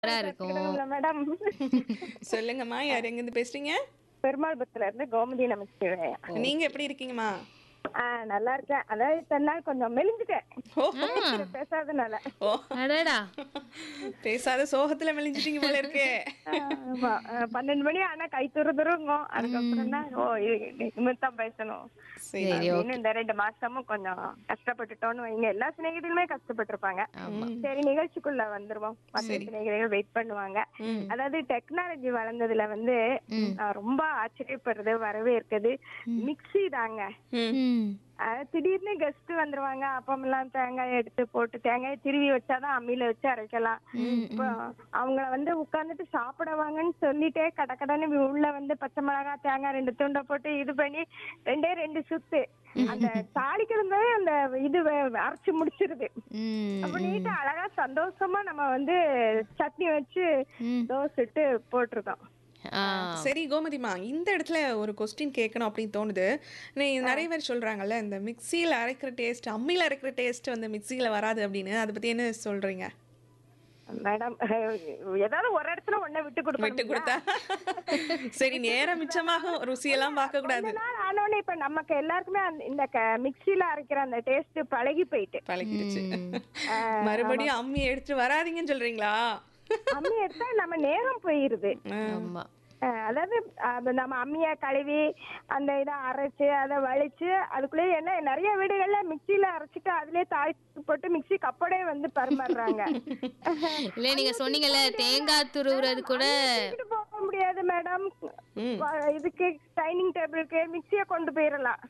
சூப்பரா இருக்கும் கேக்குதுங்களா மேடம் சொல்லுங்கம்மா யார் எங்கேருந்து பேசுறீங்க பெருமாள்புரத்துல இருந்து கோமதி நமச்சிவாயா நீங்க எப்படி இருக்கீங்கம்மா ஆ நல்லா இருக்கேன் அதாவது இத்தனை நாள் கொஞ்சம் மெலிஞ்சுட்டேன் ஓ பேசாதனால ஓ அடடா பேசாத சோகத்துல மெலிஞ்சிட்டீங்க போல இருக்கே ஆமா ஆ, பன்னெண்டு மணி ஆனா கை துரு துருங்கும் அதுக்கப்புறம் தான் ஓ நிமித்தம் பேசணும் சரி சரி அப்படின்னு இந்த ரெண்டு மாசமும் கொஞ்சம் கஷ்டப்பட்டுட்டோம்னு வைங்க எல்லா சிநேகிதிகளுமே கஷ்டப்பட்டிருப்பாங்க சரி நிகழ்ச்சிக்குள்ள வந்துருவோம் மற்ற சிநேகிதிகள் வெயிட் பண்ணுவாங்க அதாவது டெக்னாலஜி வளர்ந்ததுல வந்து நான் ரொம்ப ஆச்சரியப்படுறது வரவே இருக்குது மிக்ஸி தாங்க ம். அஹ் திடீர்னு கெஸ்ட் வந்துருவாங்க அப்பமெல்லாம் தேங்காய் எடுத்து போட்டு தேங்காய் திருவி வச்சாதான் அம்மியில வச்சு அரைக்கலாம் இப்போ அவங்கள வந்து உட்கார்ந்துட்டு சாப்பிடுவாங்கன்னு சொல்லிட்டே கடக்கடன்னு உள்ள வந்து பச்சை மிளகாய் தேங்காய் ரெண்டு துண்டை போட்டு இது பண்ணி ரெண்டே ரெண்டு சுத்து அந்த தாளிக்கிறதே அந்த இது வே- அரைச்சு முடிச்சிருது ம். அப்ப நீட்டா அழகா சந்தோஷமா நம்ம வந்து சட்னி வச்சு ம். தோசை இட்டு போட்டிருக்கோம் ஆ. சரி கோமதிமா இந்த இடத்துல ஒரு கொஸ்டின் கேட்கணும் அப்படின்னு தோணுது நீ நிறைய பேர் சொல்றாங்கல்ல இந்த மிக்சியில் அரைக்கிற டேஸ்ட் அம்மியில் அரைக்கிற டேஸ்ட் வந்து மிக்சியில் வராது அப்படின்னு அதை பத்தி என்ன சொல்றீங்க மேடம் ஏதாவது ஒரு இடத்துல ஒண்ண விட்டு விட்டு கொடுக்கணும் கொடுத்தா சரி நேரம் மிச்சமாக ருசியெல்லாம் பார்க்க கூடாது கொஞ்ச நாள் ஆனோடனே இப்ப நமக்கு எல்லாருக்குமே அந்த- இந்த க- மிக்ஸில அரைக்கிற அந்த டேஸ்ட் பழகி போயிட்டு பழகிடுச்சு மறுபடியும் அம்மி எடுத்துட்டு வராதீங்கன்னு சொல்றீங்களா அம்மி எடுத்தா நம்ம நேரம் போயிருது ஆமா அஹ் அதாவது அது நம்ம அம்மிய கழுவி அந்த இதை அரைச்சு அதை வலிச்சு அதுக்குள்ளே என்ன நிறைய வீடுகள்ல மிக்ஸில அரைச்சிட்டு அதுலயே தாளிச்சு போட்டு மிக்ஸி கப்படே வந்து பரிமாறுறாங்க இல்ல நீங்க சொன்னீங்கல்ல தேங்காய் துருவுறது கூட தூக்கிட்டு போக முடியாது மேடம் ம். இதுக்கு டைனிங் டேபிளுக்கு மிக்ஸிய கொண்டு போயிடலாம்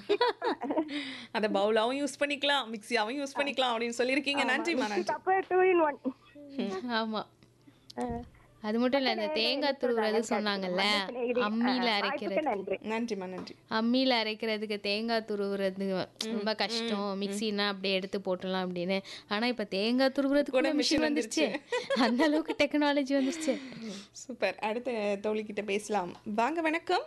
அதை பவுலாவும் யூஸ் பண்ணிக்கலாம் மிக்சியாவும் யூஸ் பண்ணிக்கலாம் அப்படின்னு சொல்லியிருக்கீங்க நன்றிம்மா நன்றி கப்பு டூ இன் ஒன் ஆமா அது மட்டும் இல்ல இந்த தேங்காய் துருவுறது சொன்னாங்கல்ல அம்மியில அரைக்கிறது நன்றி நன்றிம்மா நன்றி அம்மியில அரைக்கிறதுக்கு தேங்காய் துருவுறது ரொம்ப கஷ்டம் மிக்ஸினா அப்படியே எடுத்து போட்டுடலாம் அப்படின்னு ஆனா இப்ப தேங்காய் துருவுறதுக்கு கூட மிஷின் வந்துருச்சு அந்த அளவுக்கு டெக்னாலஜி வந்துருச்சு சூப்பர் அடுத்த தோழிக்கிட்ட பேசலாம் வாங்க வணக்கம்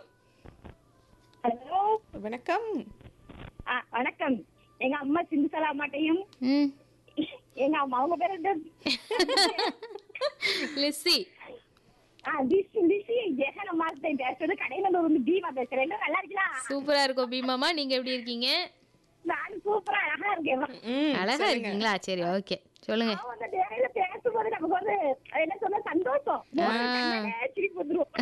ஹலோ வணக்கம் ஆ, வணக்கம் எங்க அம்மா சிந்துசலா மாட்டையும் ம் எங்க அம்மா அவங்க பேர் என்ன? லிஸ்ஸி ஆ, திஸ் திஸ் ஜெகன் அம்மா பேசுறது கடையில இருந்து வந்து பீமா பேசுறேன் என்ன நல்லா இருக்கலாம் சூப்பரா இருக்கும் பீமாமா நீங்க எப்படி இருக்கீங்க நான் சூப்பரா அழகா இருக்கேன் ம் அழகா இருக்கீங்களா சரி ஓகே சொல்லுங்க அவன் அந்த நேரில பேசும்போது நமக்கு வந்து என்ன சொல்ல சந்தோஷம் கண்ணாலே சிரிப்பு வந்துரும்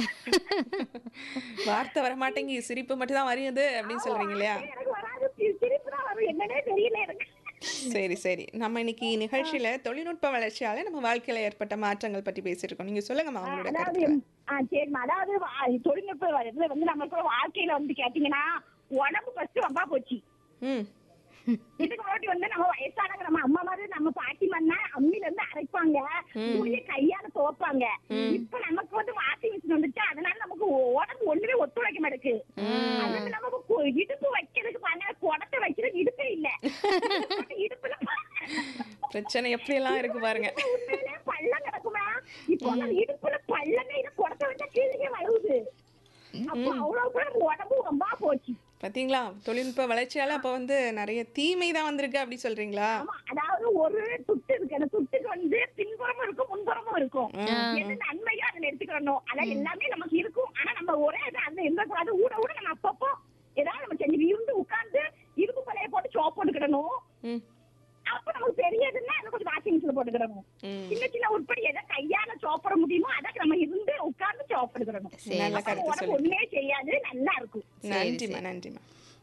வார்த்தை வர மாட்டேங்கி சிரிப்பு மட்டும் தான் வருது அப்படின்னு சொல்றீங்க இல்லையா எனக்கு வராது சி- சிரிப்பு தான் வரும் என்னன்னே தெரியல எனக்கு சரி சரி நம்ம இன்னைக்கு நிகழ்ச்சியில தொழில்நுட்ப வளர்ச்சியால நம்ம வாழ்க்கையில ஏற்பட்ட மாற்றங்கள் பற்றி பேசிட்டு இருக்கோம் நீங்க சொல்லுங்கம்மா உங்களோட அதாவது கருத்து ஆ சரிம்மா அதாவது வா- தொழில்நுட்ப இதுல வந்து நமக்கு வாழ்க்கையில வந்து கேட்டீங்கன்னா உடம்பு ஃபர்ஸ்ட் வம்பா போச்சு ம் இதுக்கு முன்னாடி வந்து நம்ம வயசானவங்க நம்ம அம்மா மாதிரி நம்ம பாட்டி மண்ணா அம்மில இருந்து அரைப்பாங்க துணியை கையால துவைப்பாங்க இப்ப நமக்கு வந்து வாஷிங் மிஷின் வந்துச்சு அதனால நமக்கு உடம்பு ஒண்ணுமே ஒத்துழைக்க மாட்டேங்குது அதுக்கு நமக்கு கு- இடுப்பு வைக்கிறதுக்கு பாருங்க குடத்தை வைக்கிறது இடுப்பே இல்ல இடுப்புல பிரச்சனை எப்படியெல்லாம் இருக்கு பாருங்க உண்மையிலே பள்ளம் கிடக்குமா இப்போ அந்த இடுப்புல பள்ளங்க இது குடத்தை வச்சா கீழே வழுவுது அப்போ அவ்வளவு கூட உடம்பு ரொம்ப போச்சு பாத்தீங்களா தொழில்நுட்ப வளர்ச்சியால அப்ப வந்து நிறைய தீமை தான் வந்திருக்கு அப்படி சொல்றீங்களா ஆமா அதாவது ஒரு துட்டு இருக்கு அந்த துட்டுக்கு வந்து பின்புறமும் இருக்கும் முன்புறமும் இருக்கும் எது நன்மையோ அதுல எடுத்துக்கிறணும் அதான் எல்லாமே நமக்கு இருக்கும் ஆனா நம்ம ஒரே இது அதுல இருந்தக்கூடாது ஊட ஊட நம்ம அப்பப்போ ஏதாவது நம்ம செஞ்சு இருந்து உட்கார்ந்து இரும்பு பழைய போட்டு சோப் போட்டுக்கிடணும் ம் அப்ப நமக்கு பெரியதுன்னா அதை கொஞ்சம் வாஷிங் மிஷின் போட்டுக்கிடணும் ம். சின்ன சின்ன உருப்படி எதை கையால சோப்பட முடியுமோ அதை நம்ம இருந்து உட்கார்ந்து சோப் எடுக்கிடணும் நல்ல அப்ப கருத்து உடம்பு சொல்லு ஒண்ணுமே செய்யாது நல்லா இருக்கும் நன்றிம்மா நன்றிம்மா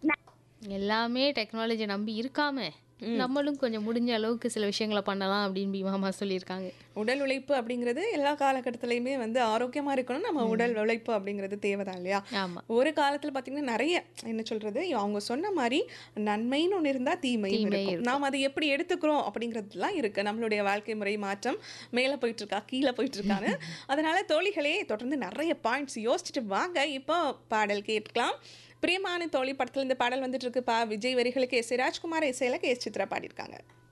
எல்லாமே டெக்னாலஜி நம்பி இருக்காம நம்மளும் கொஞ்சம் முடிஞ்ச அளவுக்கு சில விஷயங்களை பண்ணலாம் அப்படின்னு பீமாமா சொல்லியிருக்காங்க உடல் உழைப்பு அப்படிங்கிறது எல்லா காலகட்டத்திலையுமே வந்து ஆரோக்கியமா இருக்கணும் நம்ம உடல் உழைப்பு அப்படிங்கிறது தேவைதான் இல்லையா ஆமா ஒரு காலத்துல பாத்தீங்கன்னா நிறைய என்ன சொல்றது அவங்க சொன்ன மாதிரி நன்மைன்னு ஒன்று இருந்தா தீமையும் தீமை இருக்கும் நாம் அதை எப்படி எடுத்துக்கிறோம் அப்படிங்கிறதுலாம் இருக்கு நம்மளுடைய வாழ்க்கை முறை மாற்றம் மேலே போயிட்டு இருக்கா கீழே போயிட்டு இருக்கான்னு அதனால தோழிகளே தொடர்ந்து நிறைய பாயிண்ட்ஸ் யோசிச்சுட்டு வாங்க இப்போ பாடல் கேட்கலாம் பிரியமான தோழி படத்துல இந்த பாடல் வந்துட்டு இருக்கு பா விஜய் வரிகளுக்கு எஸ் ராஜ்குமார் இசையில கே எஸ் சித்ரா பாடியிருக்காங்க